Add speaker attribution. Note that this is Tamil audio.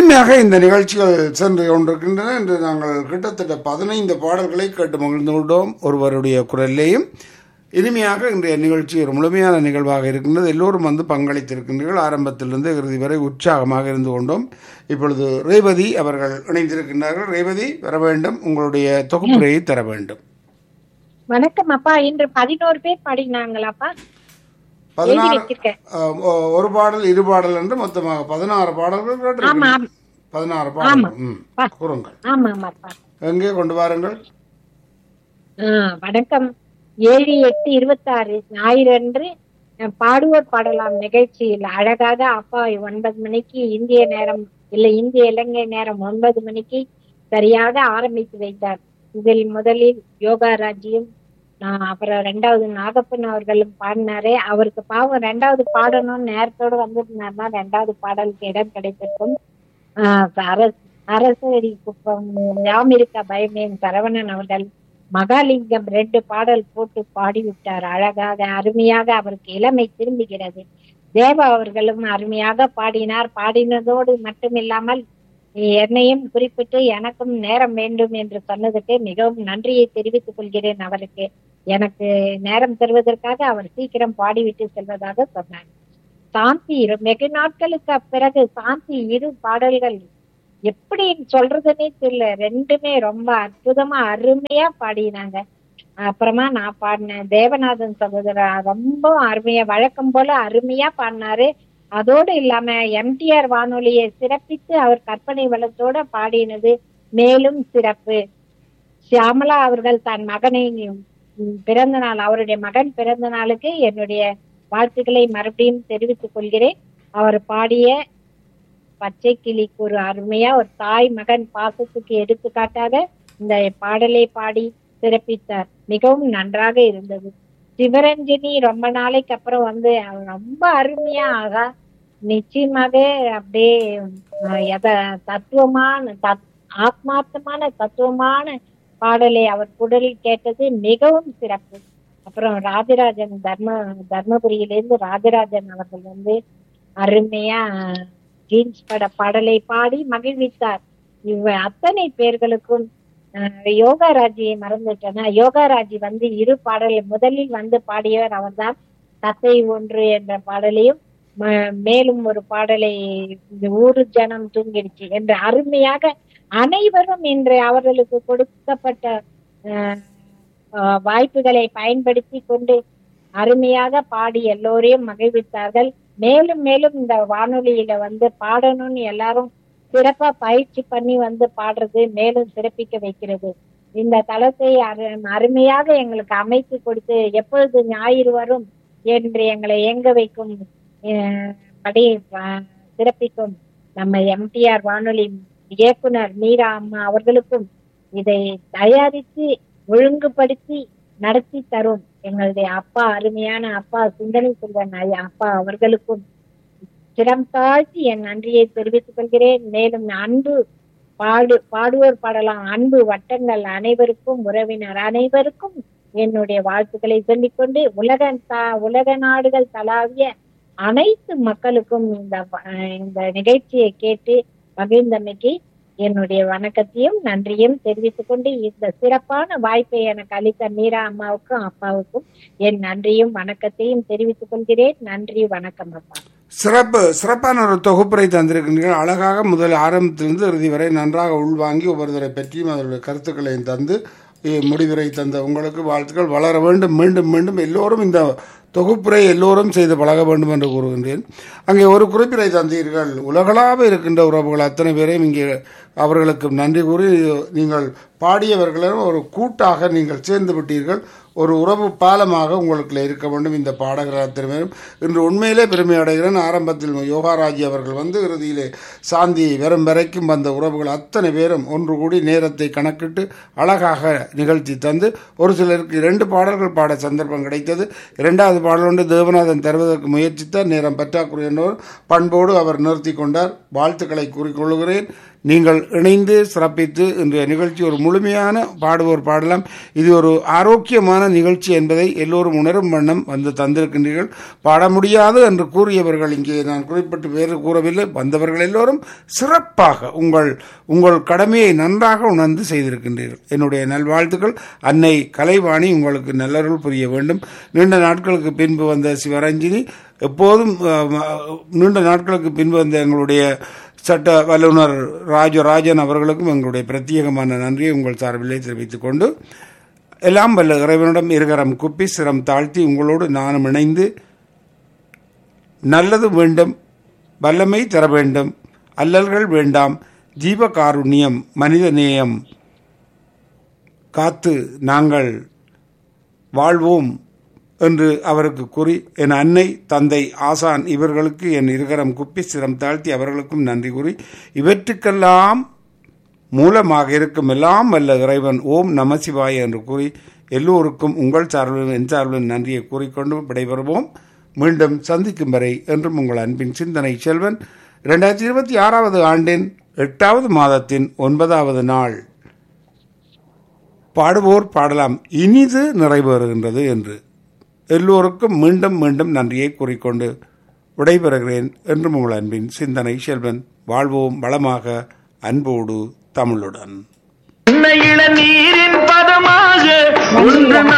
Speaker 1: இனிமையாக இந்த நிகழ்ச்சிகள் சென்று கொண்டிருக்கின்றன என்று நாங்கள் கிட்டத்தட்ட பதினைந்து பாடல்களை கேட்டு மகிழ்ந்து கொண்டோம் ஒருவருடைய குரல்லையும் இனிமையாக இன்றைய நிகழ்ச்சி ஒரு முழுமையான நிகழ்வாக இருக்கின்றது எல்லோரும் வந்து பங்களித்திருக்கின்றீர்கள் ஆரம்பத்திலிருந்து இறுதி வரை உற்சாகமாக இருந்து கொண்டோம் இப்பொழுது ரேவதி அவர்கள் இணைந்திருக்கின்றார்கள் ரேவதி வர வேண்டும் உங்களுடைய தொகுப்புரையை தர வேண்டும்
Speaker 2: வணக்கம் அப்பா இன்று பதினோரு பேர் பாடினாங்களாப்பா எழுதி
Speaker 1: பதினாறு
Speaker 2: வச்சிருக்கேன்
Speaker 1: அஹ், ஒ- ஒரு பாடல் இரு பாடல் என்று மொத்தமாக பதினாறு பாடல்கள்
Speaker 2: ஆமா
Speaker 1: கேட்டிருக்கிறீர்கள்.
Speaker 2: ஆமா.
Speaker 1: பதினாறு பாடல்கள் ம்
Speaker 2: பா.
Speaker 1: கூறுங்கள்
Speaker 2: ஆமா ஆமாப்பா
Speaker 1: எங்கே கொண்டு வாருங்கள்
Speaker 2: ஆ, வணக்கம் ஏழு எட்டு இருபத்தாறு ஞாயிறு அன்று அஹ், பாடுவோர் பாடலாம் நிகழ்ச்சியில் அழகாக அப்பா ஒன்பது மணிக்கு இந்திய நேரம் இல்ல இந்திய இலங்கை நேரம் ஒன்பது மணிக்கு சரியாக ஆரம்பித்து வைத்தார் இதில் முதலில் யோகா ராஜ்யம் நான் அப்புறம் ரெண்டாவது நாகப்பன் அவர்களும் பாடினாரே அவருக்கு பாவம் ரெண்டாவது பாடணும்னு நேரத்தோடு வந்திருந்தாருன்னா ரெண்டாவது பாடலுக்கு இடம் கிடைத்திருக்கும் ஆஹ் அரசு அரசடி குப்பம் யாம் இருக்க பயமேன் சரவணன் அவர்கள் மகாலிங்கம் ரெண்டு பாடல் போட்டு பாடிவிட்டார் அழகாக அருமையாக அவருக்கு இளமை திரும்புகிறது தேவா அவர்களும் அருமையாக பாடினார் பாடினதோடு மட்டுமில்லாமல் என்னையும் குறிப்பிட்டு எனக்கும் நேரம் வேண்டும் என்று சொன்னதுக்கு மிகவும் நன்றியை தெரிவித்துக் கொள்கிறேன் அவருக்கு எனக்கு நேரம் தருவதற்காக அவர் சீக்கிரம் பாடிவிட்டு செல்வதாக சொன்னார் சாந்தி இரு- வெகு நாட்களுக்கு பிறகு சாந்தி இரு பாடல்கள் எப்படி சொல்றதுன்னே தெரியல ரெண்டுமே ரொம்ப அற்புதமா அருமையா பாடினாங்க அப்புறமா நான் பாடினேன் தேவநாதன் சகோதரர் ரொம்ப அருமையா வழக்கம் போல அருமையா பாடினாரு அதோடு இல்லாம எம்டிஆர் வானொலியை சிறப்பித்து அவர் கற்பனை வளத்தோட பாடினது மேலும் சிறப்பு சியாமலா அவர்கள் தன் மகனை உம், பிறந்த நாள் அவருடைய மகன் பிறந்த நாளுக்கு என்னுடைய வாழ்த்துக்களை மறுபடியும் தெரிவித்துக் கொள்கிறேன் அவர் பாடிய பச்சை கிளிக்கு ஒரு அருமையா ஒரு தாய் மகன் பாசத்துக்கு எடுத்துக்காட்டாக இந்த பாடலை பாடி சிறப்பித்தார் மிகவும் நன்றாக இருந்தது சிவரஞ்சனி ரொம்ப நாளைக்கு அப்புறம் வந்து அவர் ரொம்ப அருமையா ஆகா நிச்சயமாக அப்படியே அஹ், எத தத்துவமான தத் ஆத்மார்த்தமான தத்துவமான பாடலை அவர் குடலில் கேட்டது மிகவும் சிறப்பு அப்புறம் ராஜராஜன் தர்ம தர்மபுரியிலிருந்து ராஜராஜன் அவர்கள் வந்து அருமையா ஜீன்ஸ் பட பாடலை பாடி மகிழ்வித்தார் இவ அத்தனை பேர்களுக்கும் அஹ், யோகாராஜியை மறந்துட்டேன்னா யோகாராஜி வந்து இரு பாடல் முதலில் வந்து பாடியவர் அவர்தான் தத்தை ஒன்று என்ற பாடலையும் ம- மேலும் ஒரு பாடலை இந்த ஊரு ஜனம் தூங்கிடுச்சு என்று அருமையாக அனைவரும் இன்று அவர்களுக்கு கொடுக்கப்பட்ட அஹ், அஹ், வாய்ப்புகளை பயன்படுத்தி கொண்டு அருமையாக பாடி எல்லோரையும் மகிழ்வித்தார்கள் மேலும் மேலும் இந்த வானொலியில வந்து பாடணும்னு எல்லாரும் சிறப்பா பயிற்சி பண்ணி வந்து பாடுறது மேலும் சிறப்பிக்க வைக்கிறது இந்த தளத்தை அரு- அருமையாக எங்களுக்கு அமைத்து கொடுத்து எப்பொழுது ஞாயிறு வரும் என்று எங்களை இயங்க வைக்கும் அஹ், படி அஹ், சிறப்பிக்கும் நம்ம எம்டிஆர் வானொலி இயக்குனர் மீரா அம்மா அவர்களுக்கும் இதை தயாரித்து ஒழுங்குபடுத்தி நடத்தி தரும் எங்களுடைய அப்பா அருமையான அப்பா சிந்தனை செல்வன் ஐயா அப்பா அவர்களுக்கும் சிரம் தாழ்த்தி என் நன்றியை தெரிவித்துக் கொள்கிறேன் மேலும் அன்பு பாடு பாடுவோர் பாடலாம் அன்பு வட்டங்கள் அனைவருக்கும் உறவினர் அனைவருக்கும் என்னுடைய வாழ்த்துக்களை சொல்லிக்கொண்டு உலக த- உலக நாடுகள் தளாவிய அனைத்து மக்களுக்கும் இந்த வ- இந்த நிகழ்ச்சியை கேட்டு மகிழ்ந்தமைக்கு என்னுடைய வணக்கத்தையும் நன்றியும் தெரிவித்துக் கொண்டு இந்த சிறப்பான வாய்ப்பை எனக்கு அளித்த மீரா அம்மாவுக்கும் அப்பாவுக்கும் என் நன்றியும் வணக்கத்தையும் தெரிவித்துக் கொள்கிறேன் நன்றி வணக்கம் அப்பா
Speaker 1: சிறப்பு சிறப்பான ஒரு தொகுப்புரை தந்திருக்கின்றீர்கள் அழகாக முதல் ஆரம்பத்திலிருந்து இறுதி வரை நன்றாக உள்வாங்கி ஒவ்வொருவரை பற்றியும் அதனுடைய கருத்துக்களையும் தந்து இ- முடிவுரை தந்த உங்களுக்கு வாழ்த்துக்கள் வளர வேண்டும் மீண்டும் மீண்டும் எல்லோரும் இந்த தொகுப்புரை எல்லோரும் செய்து பழக வேண்டும் என்று கூறுகின்றேன் அங்கே ஒரு குறிப்பினை தந்தீர்கள் உலகளாவ இருக்கின்ற உறவுகள் அத்தனை பேரையும் இங்கே அவர்களுக்கு நன்றி கூறி நீங்கள் பாடியவர்களும் ஒரு கூட்டாக நீங்கள் சேர்ந்து விட்டீர்கள் ஒரு உறவு பாலமாக உங்களுக்குள்ள இருக்க வேண்டும் இந்த பாடகர் அத்தனை பேரும் இன்று உண்மையிலே பெருமை அடைகிறேன் ஆரம்பத்தில் யோகாராஜி அவர்கள் வந்து இறுதியிலே சாந்தி வரும் வரைக்கும் வந்த உறவுகள் அத்தனை பேரும் ஒன்று கூடி நேரத்தை கணக்கிட்டு அழகாக நிகழ்த்தி தந்து ஒரு சிலருக்கு இரண்டு பாடல்கள் பாட சந்தர்ப்பம் கிடைத்தது இரண்டாவது பாடல் ஒன்று தேவநாதன் தருவதற்கு முயற்சித்தார் நேரம் பற்றாக்குறை என்றவர் பண்போடு அவர் நிறுத்தி கொண்டார் வாழ்த்துக்களை கூறிக்கொள்கிறேன் நீங்கள் இணைந்து சிறப்பித்து இன்றைய நிகழ்ச்சி ஒரு முழுமையான பாடுவோர் பாடலாம் இது ஒரு ஆரோக்கியமான நிகழ்ச்சி என்பதை எல்லோரும் உணரும் வண்ணம் வந்து தந்திருக்கின்றீர்கள் பாட முடியாது என்று கூறியவர்கள் இங்கே நான் குறிப்பிட்டு வேறு கூறவில்லை வந்தவர்கள் எல்லோரும் சிறப்பாக உங்கள் உங்கள் கடமையை நன்றாக உணர்ந்து செய்திருக்கின்றீர்கள் என்னுடைய நல்வாழ்த்துக்கள் அன்னை கலைவாணி உங்களுக்கு நல்லருள் புரிய வேண்டும் நீண்ட நாட்களுக்கு பின்பு வந்த சிவரஞ்சினி எப்போதும் அஹ், நீண்ட நாட்களுக்கு பின்பு வந்த எங்களுடைய சட்ட வல்லுநர் ராஜராஜன் அவர்களுக்கும் எங்களுடைய பிரத்யேகமான நன்றியை உங்கள் சார்பிலே தெரிவித்துக் கொண்டு எல்லாம் வல்ல இறைவனிடம் இருகரம் குப்பி சிரம் தாழ்த்தி உங்களோடு நானும் இணைந்து நல்லது வேண்டும் வல்லமை தர வேண்டும் அல்லல்கள் வேண்டாம் ஜீவகாருண்யம் மனித நேயம் காத்து நாங்கள் வாழ்வோம் என்று அவருக்கு கூறி என் அன்னை தந்தை ஆசான் இவர்களுக்கு என் இருகரம் குப்பி சிரம் தாழ்த்தி அவர்களுக்கும் நன்றி கூறி இவற்றுக்கெல்லாம் மூலமாக இருக்கும் எல்லாம் வல்ல இறைவன் ஓம் நமசிவாய என்று கூறி எல்லோருக்கும் உங்கள் சார்பிலும் என் சார்பிலும் நன்றியை கூறிக்கொண்டு விடைபெறுவோம் மீண்டும் சந்திக்கும் வரை என்றும் உங்கள் அன்பின் சிந்தனை செல்வன் இரண்டாயிரத்தி இருபத்தி ஆறாவது ஆண்டின் எட்டாவது மாதத்தின் ஒன்பதாவது நாள் பாடுவோர் பாடலாம் இனிது நிறைவேறுகின்றது என்று எல்லோருக்கும் மீண்டும் மீண்டும் நன்றியை கூறிக்கொண்டு விடைபெறுகிறேன் என்றும் உங்கள் அன்பின் சிந்தனை செல்வன் வாழ்வோம் வளமாக அன்போடு தமிழுடன்
Speaker 3: நீரின் பதமாக ஒன்று